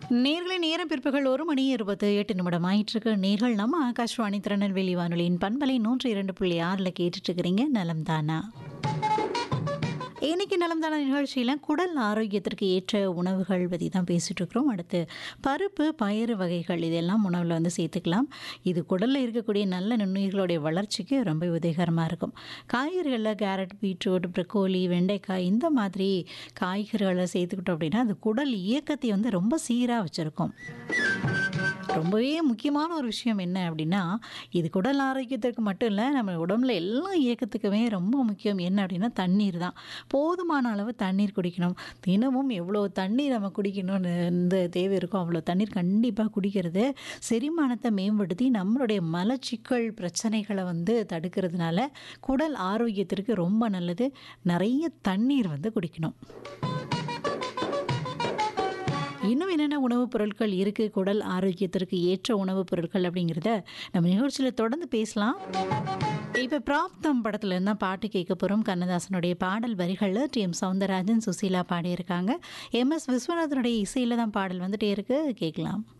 நேர்களை நேரம் பிற்பகல் ஒரு மணி இருபத்து எட்டு நிமிடம் ஆயிட்டிருக்கு நேர்கள் நம்ம ஆகாஷ்வாணி திருநெல்வேலி வானொலியின் பண்பலை நூற்றி இரண்டு புள்ளி ஆறில் கேட்டுட்டு இருக்கிறீங்க நலம் தானா இன்னைக்கு நலம் தானா நிகழ்ச்சியில் குடல் ஆரோக்கியத்திற்கு ஏற்ற உணவுகள் பற்றி தான் பேசிகிட்டு இருக்கிறோம் அடுத்து பருப்பு பயறு வகைகள் இதெல்லாம் உணவில் வந்து சேர்த்துக்கலாம் இது குடலில் இருக்கக்கூடிய நல்ல நுண்ணுயிர்களுடைய வளர்ச்சிக்கு ரொம்ப உதவிகரமாக இருக்கும் காய்கறிகளில் கேரட் பீட்ரூட் ப்ரக்கோலி வெண்டைக்காய் இந்த மாதிரி காய்கறிகளை சேர்த்துக்கிட்டோம் அப்படின்னா அது குடல் இயக்கத்தை வந்து ரொம்ப சீராக வச்சுருக்கும் ரொம்பவே முக்கியமான ஒரு விஷயம் என்ன அப்படின்னா இது குடல் ஆரோக்கியத்திற்கு மட்டும் இல்லை நம்ம உடம்புல எல்லா இயக்கத்துக்குமே ரொம்ப முக்கியம் என்ன அப்படின்னா தண்ணீர் தான் போதுமான அளவு தண்ணீர் குடிக்கணும் தினமும் எவ்வளோ தண்ணீர் நம்ம குடிக்கணும்னு இந்த தேவை இருக்கோ அவ்வளோ தண்ணீர் கண்டிப்பாக குடிக்கிறது செரிமானத்தை மேம்படுத்தி நம்மளுடைய மலச்சிக்கல் பிரச்சனைகளை வந்து தடுக்கிறதுனால குடல் ஆரோக்கியத்திற்கு ரொம்ப நல்லது நிறைய தண்ணீர் வந்து குடிக்கணும் இன்னும் என்னென்ன உணவுப் பொருட்கள் இருக்குது குடல் ஆரோக்கியத்திற்கு ஏற்ற உணவுப் பொருட்கள் அப்படிங்கிறத நம்ம நிகழ்ச்சியில் தொடர்ந்து பேசலாம் இப்போ பிராப்தம் படத்துல இருந்தா பாட்டு கேட்க போகிறோம் கண்ணதாசனுடைய பாடல் வரிகளில் டி எம் சவுந்தரராஜன் சுசீலா பாடியிருக்காங்க எம் எஸ் விஸ்வநாதனுடைய இசையில் தான் பாடல் வந்துட்டே இருக்கு கேட்கலாம்